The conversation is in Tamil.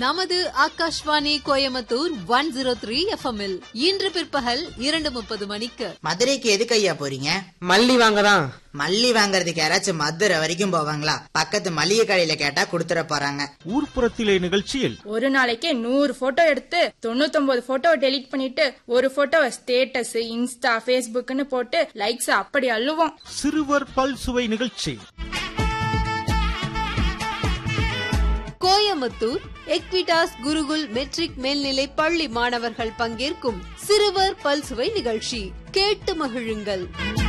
நமது Akashvani Coimbatore one zero three எஃப்எம்இல் இன்று பிற்பகல் இரண்டு முப்பது மணிக்கு மதுரைக்கு எதுக்கு ஐயா போறீங்க மல்லி வாங்கதான் மல்லி வாங்குறதுக்கு யாராச்சும் மதுரை வரைக்கும் போவாங்களா பக்கத்து மளிகை கடையில கேட்டா கொடுத்துட போறாங்க ஊர்ப்புறத்திலே நிகழ்ச்சியில் ஒரு நாளைக்கே நூறு போட்டோ எடுத்து தொண்ணூத்தொன்பது போட்டோ டெலீட் பண்ணிட்டு ஒரு போட்டோவை ஸ்டேட்டஸ் இன்ஸ்டா ஃபேஸ்புக்னு போட்டு லைக்ஸ் அப்படி அள்ளுவோம் சிறுவர் பல் சுவை நிகழ்ச்சி கோயம்புத்தூர் எக்விடாஸ் குருகுல் மெட்ரிக் மேல்நிலை பள்ளி மாணவர்கள் பங்கேற்கும் சிறுவர் பல்சுவை நிகழ்ச்சி கேட்டு மகிழுங்கள்